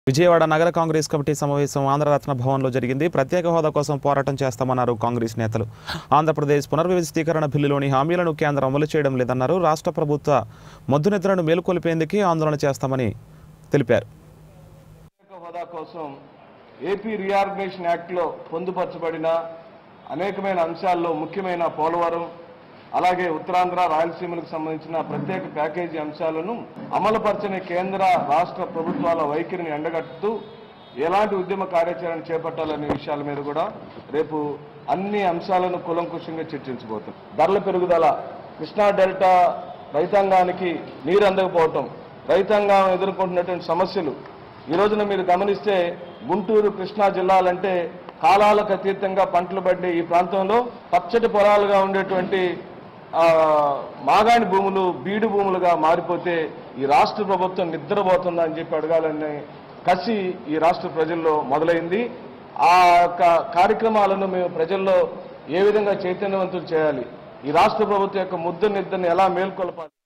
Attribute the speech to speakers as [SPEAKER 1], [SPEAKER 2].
[SPEAKER 1] విజయవాడ నగర కాంగ్రెస్ కమిటీ సమావేశం ఆంధ్రరత్న భవన్లో జరిగింది ప్రత్యేక హోదా కోసం పోరాటం చేస్తామన్నారు కాంగ్రెస్ నేతలు ఆంధ్రప్రదేశ్ పునర్వ్యవస్థీకరణ బిల్లులోని హామీలను కేంద్రం అమలు చేయడం లేదన్నారు రాష్ట్ర ప్రభుత్వ మొద్దునిద్రను మేలుకొల్పేందుకే ఆందోళన చేస్తామని తెలిపారు
[SPEAKER 2] ప్రత్యేక హోదా కోసం ఏపీ రీఆర్గనైజేషన్ యాక్ట్లో పొందుపరచబడిన అనేకమైన అంశాల్లో ముఖ్యమైన పోలవరం అలాగే ఉత్తరాంధ్ర రాయలసీమలకు సంబంధించిన ప్రత్యేక ప్యాకేజీ అంశాలను అమలుపరచని కేంద్ర రాష్ట్ర ప్రభుత్వాల వైఖరిని ఎండగట్టుతూ ఎలాంటి ఉద్యమ కార్యాచరణ చేపట్టాలనే విషయాల మీద కూడా రేపు అన్ని అంశాలను కులంకుషంగా చర్చించబోతుంది ధరల పెరుగుదల కృష్ణా డెల్టా రైతాంగానికి నీరు అందకపోవటం రైతాంగం ఎదుర్కొంటున్నటువంటి సమస్యలు ఈ రోజున మీరు గమనిస్తే గుంటూరు కృష్ణా జిల్లాలంటే కాలాలకు అతీతంగా పంటలు పడ్డే ఈ ప్రాంతంలో పచ్చటి పొలాలుగా ఉండేటువంటి ఆ, మాగాణి భూములు బీడు భూములుగా మారిపోతే ఈ రాష్ట్ర ప్రభుత్వం నిద్రపోతుందా అని చెప్పి అడగాలనే కసి ఈ రాష్ట్ర ప్రజల్లో మొదలైంది ఆ యొక్క కార్యక్రమాలను మేము ప్రజల్లో ఏ విధంగా చైతన్యవంతులు చేయాలి ఈ రాష్ట్ర ప్రభుత్వం యొక్క ముద్ద నిద్రని ఎలా మేల్కొల్పాలి